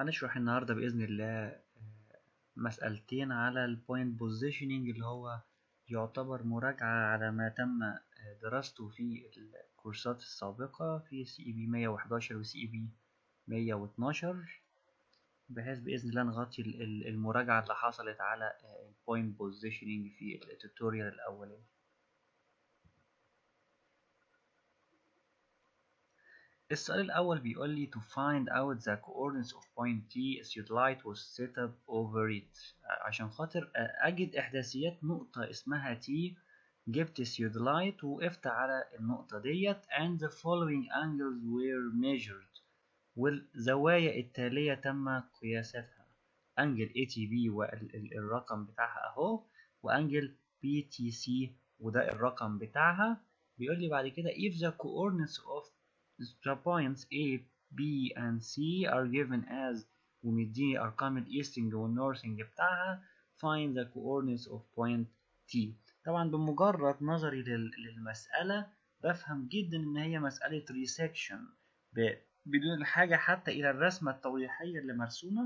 هنشرح النهاردة بإذن الله مسألتين على البوينت بوزيشننج اللي هو يعتبر مراجعة على ما تم دراسته في الكورسات السابقة في سي اي بي 111 وسي اي بي 112 بحيث بإذن الله نغطي المراجعة اللي حصلت على البوينت بوزيشننج في التوتوريال الأولاني السؤال الأول بيقول لي to find out the coordinates of point T a theodolite was set up over it عشان خاطر أجد إحداثيات نقطة اسمها T جبت theodolite وقفت على النقطة ديت and the following angles were measured والزوايا التالية تم قياستها أنجل ATB والرقم بتاعها أهو وأنجل BTC وده الرقم بتاعها بيقول لي بعد كده if the coordinates of the points A, B and C are given as ومديني أرقام الإيستنج والنورثنج بتاعها find the coordinates of point T طبعا بمجرد نظري للمسألة بفهم جدا إن هي مسألة ريسكشن بدون الحاجة حتى إلى الرسمة التوضيحية اللي مرسومة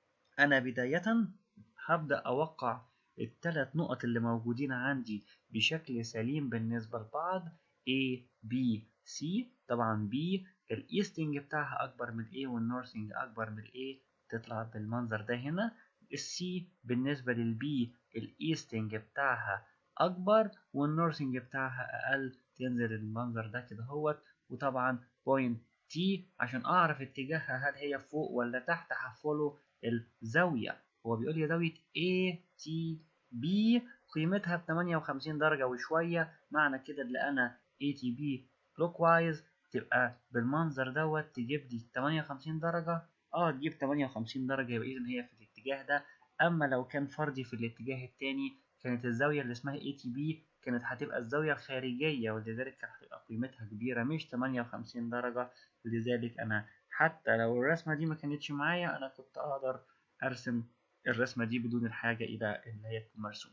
أنا بداية هبدأ أوقع الثلاث نقط اللي موجودين عندي بشكل سليم بالنسبة لبعض A, B, C طبعا B الايستنج بتاعها اكبر من A والنورثنج اكبر من A تطلع بالمنظر ده هنا السي بالنسبة للبي الايستنج بتاعها اكبر والنورثنج بتاعها اقل تنزل المنظر ده كده اهوت وطبعا بوينت تي عشان اعرف اتجاهها هل هي فوق ولا تحت هفولو الزاوية هو بيقول لي زاوية A T B قيمتها ب 58 درجة وشوية معنى كده اللي انا ATB clockwise تبقى بالمنظر دوت تجيب لي 58 درجة اه تجيب 58 درجة يبقى إذا هي في الاتجاه ده أما لو كان فردي في الاتجاه التاني كانت الزاوية اللي اسمها ATB كانت هتبقى الزاوية الخارجية ولذلك كانت هتبقى قيمتها كبيرة مش 58 درجة لذلك أنا حتى لو الرسمة دي ما كانتش معايا أنا كنت أقدر أرسم الرسمة دي بدون الحاجة إلى إن هي تكون مرسومة.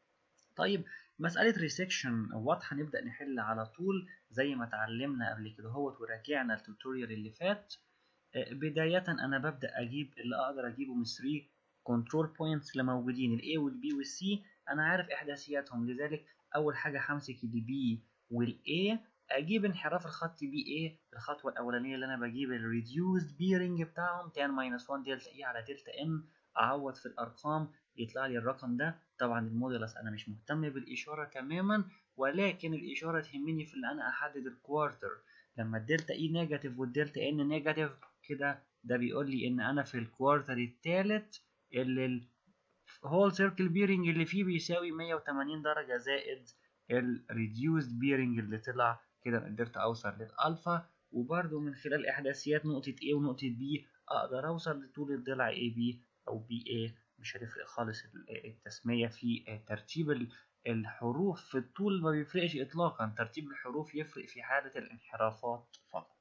طيب مسألة ريسكشن واضحة نبدأ نحل على طول زي ما اتعلمنا قبل كده هوت وراجعنا التوتوريال اللي فات بداية أنا ببدأ أجيب اللي أقدر أجيبه من 3 كنترول بوينتس اللي موجودين ال A وال B وال C أنا عارف إحداثياتهم لذلك أول حاجة همسك ال B وال A أجيب انحراف الخط BA الخطوة الأولانية اللي أنا بجيب ال reduced bearing بتاعهم tan minus 1 دلتا E على دلتا M أعوض في الأرقام يطلع لي الرقم ده طبعا المودولس انا مش مهتم بالاشاره تماما ولكن الاشاره تهمني في ان انا احدد الكوارتر لما الدلتا اي نيجاتيف والدلتا ان نيجاتيف كده ده بيقول لي ان انا في الكوارتر الثالث اللي الهول سيركل بيرنج اللي فيه بيساوي 180 درجه زائد الريديوسد بيرنج اللي طلع كده قدرت اوصل للالفا وبرده من خلال احداثيات نقطه A ونقطه B اقدر اوصل لطول الضلع AB او BA مش هتفرق خالص التسمية في ترتيب الحروف في الطول ما بيفرقش إطلاقا ترتيب الحروف يفرق في حالة الانحرافات فقط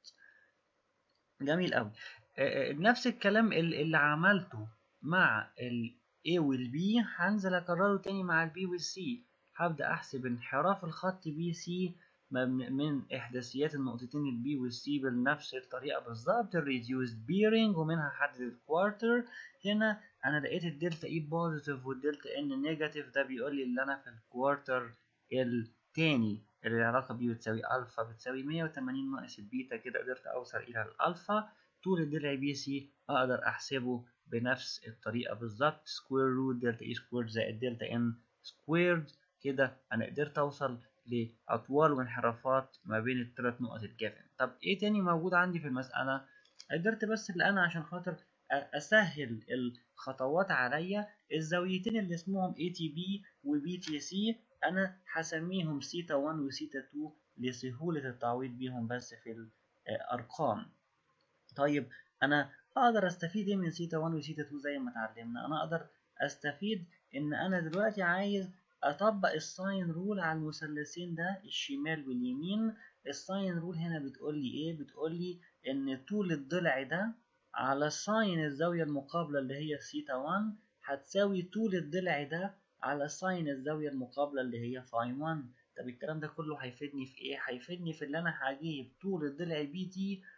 جميل أوي نفس الكلام اللي عملته مع ال A وال B هنزل أكرره تاني مع ال B وال C هبدأ أحسب انحراف الخط بي سي من إحداثيات النقطتين ال B وال C بنفس الطريقة بالظبط الريديوسد بيرنج ومنها حدد الكوارتر هنا انا لقيت الدلتا اي بوزيتيف والدلتا ان نيجاتيف ده بيقول لي ان انا في الكوارتر التاني اللي العلاقه بيه بتساوي الفا بتساوي 180 ناقص البيتا كده قدرت اوصل الى الالفا طول الضلع بي سي اقدر احسبه بنفس الطريقه بالظبط سكوير روت دلتا اي سكويرد زائد دلتا ان سكويرد كده انا قدرت اوصل لاطوال وانحرافات ما بين الثلاث نقط الجافن طب ايه تاني موجود عندي في المساله قدرت بس اللي انا عشان خاطر اسهل الخطوات عليا الزاويتين اللي اسمهم ATB و BTC انا هسميهم سيتا 1 وسيتا 2 لسهولة التعويض بيهم بس في الارقام طيب انا اقدر استفيد ايه من سيتا 1 وسيتا 2 زي ما اتعلمنا انا اقدر استفيد ان انا دلوقتي عايز اطبق الساين رول على المثلثين ده الشمال واليمين الساين رول هنا بتقول لي ايه بتقول لي ان طول الضلع ده على ساين الزاوية المقابلة اللي هي سيتا 1 هتساوي طول الضلع ده على ساين الزاوية المقابلة اللي هي فاي 1 طب الكلام ده كله هيفيدني في ايه؟ هيفيدني في اللي انا هجيب طول الضلع بي تي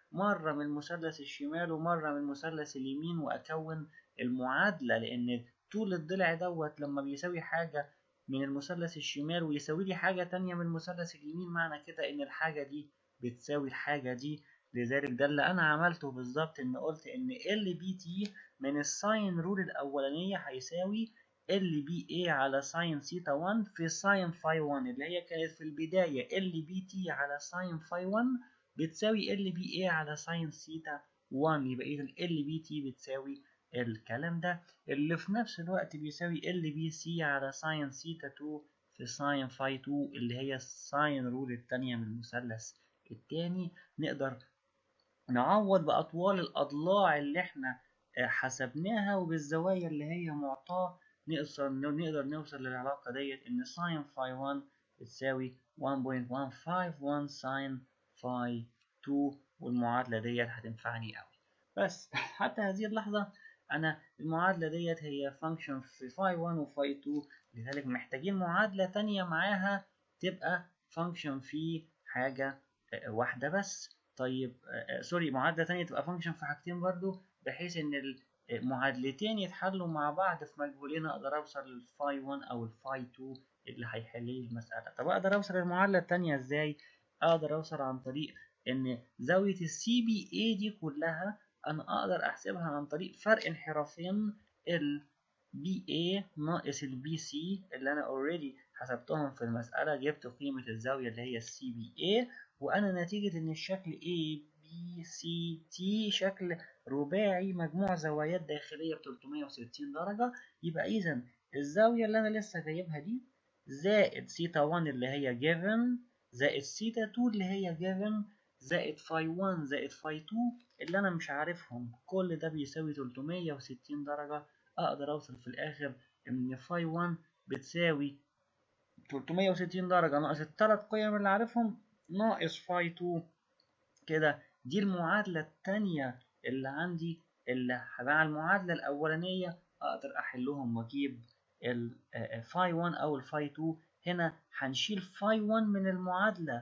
مرة من المثلث الشمال ومرة من المثلث اليمين وأكون المعادلة لأن طول الضلع دوت لما بيساوي حاجة من المثلث الشمال ويساوي لي حاجة تانية من المثلث اليمين معنى كده إن الحاجة دي بتساوي الحاجة دي لذلك ده اللي أنا عملته بالظبط إن قلت إن ال بي تي من الساين رول الأولانية هيساوي ال بي اي على ساين سيتا 1 في ساين فاي 1 اللي هي كانت في البداية ال بي تي على ساين فاي 1 بتساوي ال بي اي على ساين سيتا 1 يبقى إذا ال بي تي بتساوي الكلام ده اللي في نفس الوقت بيساوي ال بي سي على ساين سيتا 2 في ساين فاي 2 اللي هي الساين رول التانية من المثلث التاني نقدر نعوض بأطوال الأضلاع اللي احنا حسبناها وبالزوايا اللي هي معطاة نقدر نقدر نوصل للعلاقة ديت إن ساين فاي 1 بتساوي 1.151 ساين فاي 2 والمعادلة ديت هتنفعني أوي بس حتى هذه اللحظة أنا المعادلة ديت هي فانكشن في فاي 1 وفاي 2 لذلك محتاجين معادلة تانية معاها تبقى فانكشن في حاجة واحدة بس طيب سوري معادلة تانية تبقى فانكشن في حاجتين برضو بحيث إن المعادلتين يتحلوا مع بعض في مجهولين أقدر أوصل للفاي 1 أو الفاي 2 اللي هيحل لي المسألة طب أقدر أوصل للمعادلة التانية إزاي؟ أقدر أوصل عن طريق إن زاوية السي بي اي دي كلها أنا أقدر أحسبها عن طريق فرق انحرافين ال بي اي ناقص البي سي اللي أنا أوريدي حسبتهم في المسألة جبت قيمة الزاوية اللي هي السي بي اي وأنا نتيجة إن الشكل A B C T شكل رباعي مجموع زوايات داخلية ب 360 درجة يبقى إذا الزاوية اللي أنا لسه جايبها دي زائد سيتا 1 اللي هي given زائد سيتا 2 اللي هي given زائد فاي 1 زائد فاي 2 اللي أنا مش عارفهم كل ده بيساوي 360 درجة أقدر أوصل في الآخر إن فاي 1 بتساوي 360 درجة ناقص التلات قيم اللي عارفهم ناقص فاي 2 كده دي المعادلة التانية اللي عندي اللي مع المعادلة الأولانية أقدر أحلهم وأجيب الفاي 1 أو الفاي 2 هنا هنشيل فاي 1 من المعادلة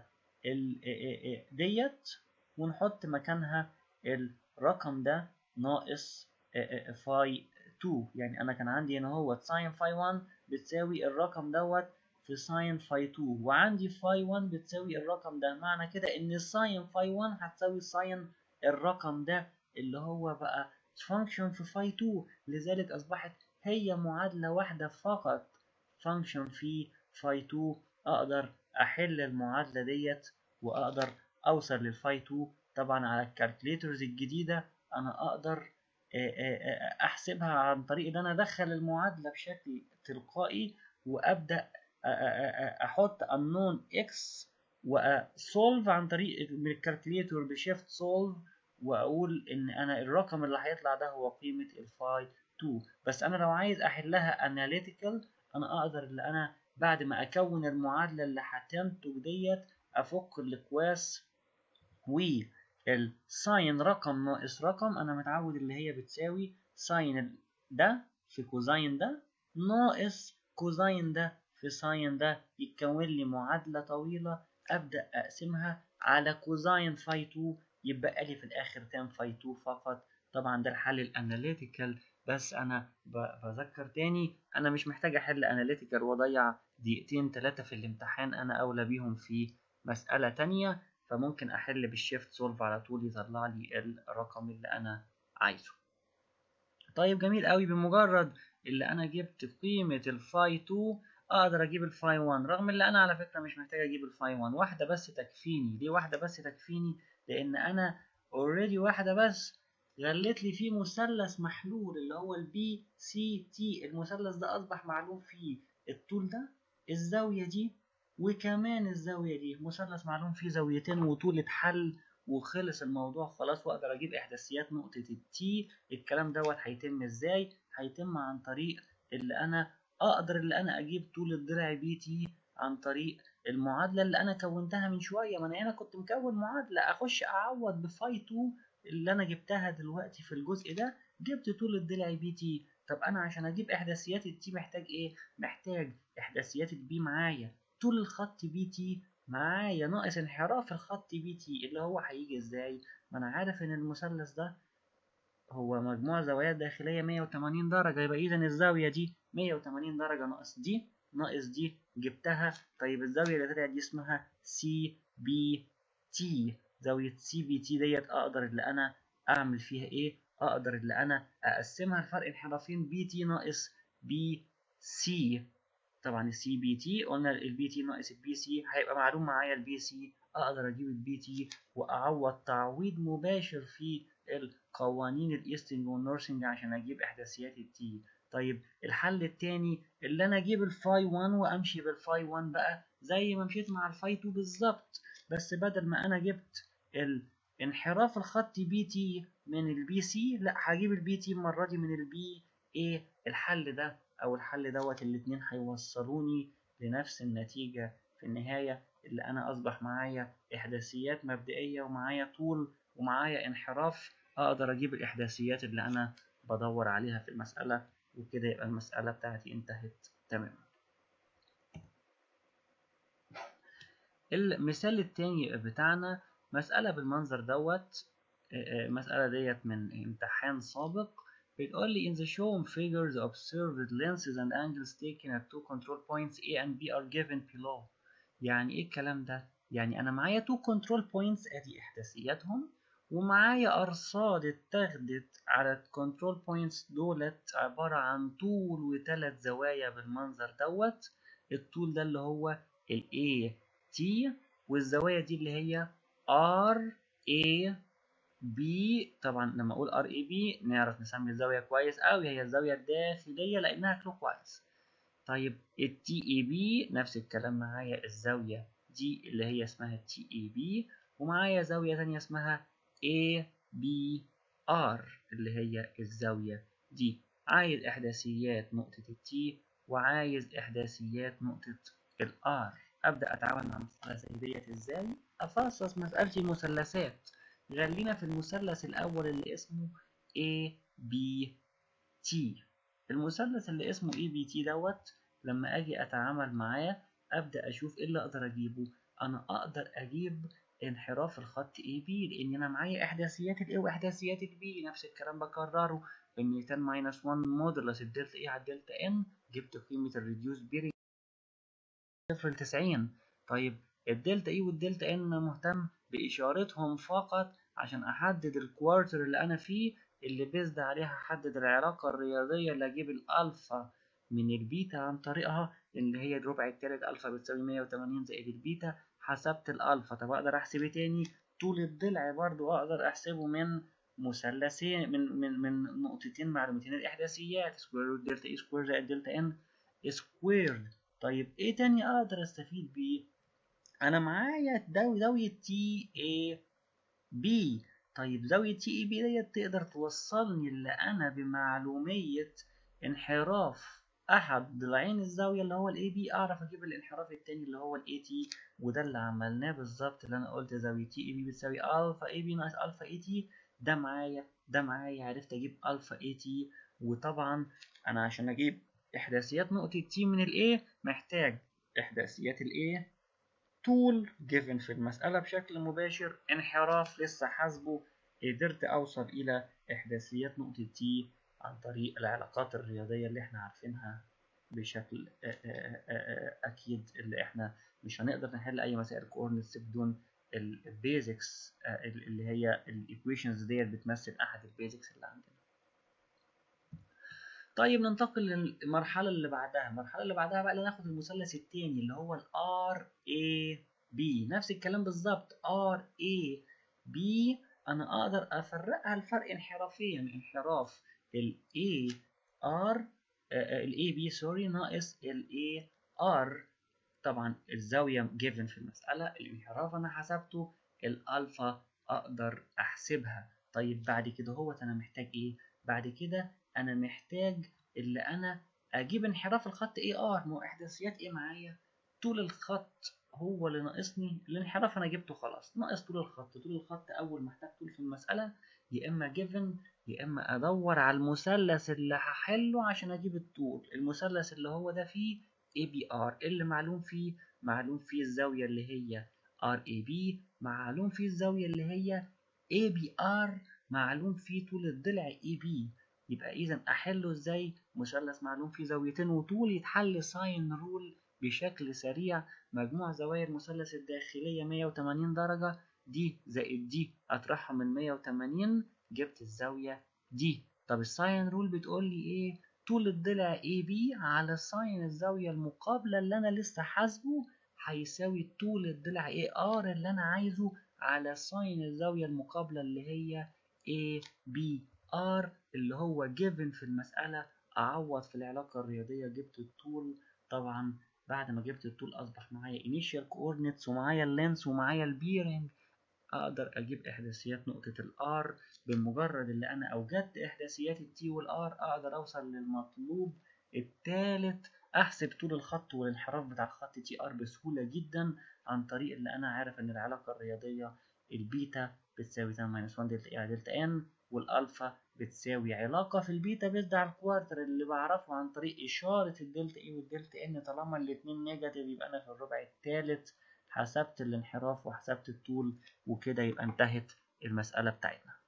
ديت ونحط مكانها الرقم ده ناقص فاي 2 يعني أنا كان عندي هنا هو ساين فاي 1 بتساوي الرقم دوت في ساين فاي 2 وعندي فاي 1 بتساوي الرقم ده معنى كده ان ساين فاي 1 هتساوي ساين الرقم ده اللي هو بقى فانكشن في فاي 2 لذلك اصبحت هي معادلة واحدة فقط فانكشن في فاي 2 اقدر احل المعادلة ديت واقدر اوصل للفاي 2 طبعا على الكالكوليترز الجديدة انا اقدر احسبها عن طريق ان انا ادخل المعادلة بشكل تلقائي وابدا احط unknown x وسولف عن طريق من الكالكوليتور بشيفت سولف واقول ان انا الرقم اللي هيطلع ده هو قيمه الفاي 2 بس انا لو عايز احلها اناليتيكال انا اقدر ان انا بعد ما اكون المعادله اللي هتنتج ديت افك الاقواس والساين رقم ناقص رقم انا متعود اللي هي بتساوي ساين ده في كوزاين ده ناقص كوزاين ده في ساين ده يتكون لي معادلة طويلة أبدأ أقسمها على كوزاين فاي 2 يبقى لي في الآخر تان فاي 2 فقط طبعا ده الحل الأناليتيكال بس أنا بذكر تاني أنا مش محتاج أحل أناليتيكال وأضيع دقيقتين تلاتة في الامتحان أنا أولى بيهم في مسألة تانية فممكن أحل بالشيفت سولف على طول يطلع لي الرقم اللي أنا عايزه طيب جميل قوي بمجرد اللي أنا جبت قيمة الفاي 2 اقدر اجيب الفاي 1 رغم ان انا على فكره مش محتاج اجيب الفاي 1 واحده بس تكفيني ليه واحده بس تكفيني لان انا اوريدي واحده بس غلت لي فيه مثلث محلول اللي هو البي سي تي المثلث ده اصبح معلوم فيه الطول ده الزاويه دي وكمان الزاويه دي مثلث معلوم فيه زاويتين وطول اتحل وخلص الموضوع خلاص واقدر اجيب احداثيات نقطه التي الكلام دوت هيتم ازاي هيتم عن طريق اللي انا اقدر اللي انا اجيب طول الضلع بي تي عن طريق المعادله اللي انا كونتها من شويه ما انا هنا كنت مكون معادله اخش اعوض بفاي 2 اللي انا جبتها دلوقتي في الجزء ده جبت طول الضلع بي تي طب انا عشان اجيب احداثيات التي محتاج ايه محتاج احداثيات البي معايا طول الخط بي تي معايا ناقص انحراف الخط بي تي اللي هو هيجي ازاي ما انا عارف ان المثلث ده هو مجموع زوايات داخلية 180 درجة يبقى إذا الزاوية دي 180 درجة ناقص دي ناقص دي جبتها طيب الزاوية اللي طلعت دي اسمها سي بي تي زاوية سي بي تي ديت أقدر اللي أنا أعمل فيها إيه؟ أقدر اللي أنا أقسمها لفرق انحرافين بي تي ناقص بي سي طبعا السي بي تي قلنا البي تي ناقص البي سي هيبقى معلوم معايا البي سي اقدر اجيب البي تي واعوض تعويض مباشر في القوانين الايستنج والنورسنج عشان اجيب احداثيات التي طيب الحل التاني اللي انا اجيب الفاي 1 وامشي بالفاي 1 بقى زي ما مشيت مع الفاي 2 بالظبط بس بدل ما انا جبت الانحراف الخطي بي تي من البي سي لا هجيب البي تي المره دي من البي ايه الحل ده او الحل دوت الاتنين هيوصلوني لنفس النتيجه في النهايه اللي انا اصبح معايا احداثيات مبدئيه ومعايا طول ومعايا انحراف اقدر اجيب الاحداثيات اللي انا بدور عليها في المساله وكده يبقى المساله بتاعتي انتهت تماما المثال التاني بتاعنا مسألة بالمنظر دوت مسألة ديت من امتحان سابق بتقول لي in the shown figures observed lenses and angles taken at two control points A and B are given below يعني ايه الكلام ده؟ يعني انا معايا two control points ادي احداثياتهم ومعايا ارصاد اتاخدت على الكنترول بوينتس دولت عبارة عن طول وثلاث زوايا بالمنظر دوت الطول ده اللي هو ال A T والزوايا دي اللي هي R A B طبعا لما اقول R A B نعرف نسمي الزاوية كويس قوي هي الزاوية الداخلية لانها كلوك وايز طيب ال TAB نفس الكلام معايا الزاوية دي اللي هي اسمها TAB ومعايا زاوية تانية اسمها ABR اللي هي الزاوية دي عايز إحداثيات نقطة التي وعايز إحداثيات نقطة الآر أبدأ أتعامل مع مسألة زي ديت إزاي؟ أفصص مسألتي مثلثات خلينا في المثلث الأول اللي اسمه ABT المثلث اللي اسمه ABT دوت لما أجي أتعامل معاه أبدأ أشوف إيه اللي أقدر أجيبه أنا أقدر أجيب انحراف الخط اي بي لان انا معايا احداثيات الاي واحداثيات البي نفس الكلام بكرره ان 10 ماينس 1 مودولس الدلتا اي على الدلتا ان جبت قيمه الريديوس بيري صفر ل 90 طيب الدلتا اي والدلتا ان مهتم باشارتهم فقط عشان احدد الكوارتر اللي انا فيه اللي بيزد عليها احدد العلاقه الرياضيه اللي اجيب الالفا من البيتا عن طريقها اللي هي الربع التالت الفا بتساوي 180 زائد البيتا حسبت الالفا طب اقدر احسب ايه تاني طول الضلع برضو اقدر احسبه من مثلثين من من من نقطتين معلومتين الاحداثيات سكوير روت دلتا اي سكوير زائد دلتا ان سكويرد طيب ايه تاني اقدر استفيد بيه انا معايا زاويه تي اي بي طيب زاويه تي اي بي ديت تقدر توصلني اللي انا بمعلوميه انحراف احد ضلعين الزاويه اللي هو الاي بي اعرف اجيب الانحراف التاني اللي هو الاي تي وده اللي عملناه بالظبط اللي انا قلت زاويه تي اي بي بتساوي الفا اي بي ناقص الفا اي تي ده معايا ده معايا عرفت اجيب الفا اي تي وطبعا انا عشان اجيب احداثيات نقطه تي من الاي محتاج احداثيات الاي طول جيفن في المساله بشكل مباشر انحراف لسه حاسبه قدرت اوصل الى احداثيات نقطه تي عن طريق العلاقات الرياضية اللي احنا عارفينها بشكل أكيد اللي احنا مش هنقدر نحل أي مسائل كوردينتس بدون البيزكس اللي هي الايكويشنز ديت بتمثل أحد البيزكس اللي عندنا. طيب ننتقل للمرحلة اللي بعدها، المرحلة اللي بعدها بقى ناخد المثلث التاني اللي هو ال RAB نفس الكلام بالظبط RAB أنا أقدر أفرقها لفرق انحرافين انحراف ال A R ال A B سوري ناقص ال A R طبعا الزاوية given في المسألة الانحراف أنا حسبته الألفا أقدر أحسبها طيب بعد كده هو أنا محتاج إيه؟ بعد كده أنا محتاج اللي أنا أجيب انحراف الخط AR ما هو إحداثيات إيه معايا؟ طول الخط هو اللي ناقصني الانحراف أنا جبته خلاص ناقص طول الخط طول الخط أول ما احتاج طول في المسألة يا إما given يا اما ادور على المثلث اللي هحله عشان اجيب الطول المثلث اللي هو ده فيه اي بي ار اللي معلوم فيه معلوم فيه الزاويه اللي هي ار اي بي معلوم فيه الزاويه اللي هي اي بي ار معلوم فيه طول الضلع اي بي يبقى اذا احله ازاي مثلث معلوم فيه زاويتين وطول يتحل ساين رول بشكل سريع مجموع زوايا المثلث الداخليه 180 درجه دي زائد دي اطرحها من 180 جبت الزاويه دي طب الساين رول بتقول لي ايه طول الضلع اي بي على ساين الزاويه المقابله اللي انا لسه حاسبه هيساوي طول الضلع اي ار اللي انا عايزه على ساين الزاويه المقابله اللي هي اي بي ار اللي هو جيفن في المساله اعوض في العلاقه الرياضيه جبت الطول طبعا بعد ما جبت الطول اصبح معايا initial coordinates ومعايا اللينس ومعايا البيرنج اقدر اجيب احداثيات نقطة الار بمجرد اللي انا اوجدت احداثيات التي والار اقدر اوصل للمطلوب الثالث احسب طول الخط والانحراف بتاع الخط تي ار بسهولة جدا عن طريق اللي انا عارف ان العلاقة الرياضية البيتا بتساوي 8 ماينس 1 دلتا اي على دلتا ان والالفا بتساوي علاقة في البيتا بيزد على الكوارتر اللي بعرفه عن طريق إشارة الدلتا اي والدلتا ان طالما الاتنين نيجاتيف يبقى أنا في الربع الثالث حسبت الانحراف وحسبت الطول وكده يبقى انتهت المسألة بتاعتنا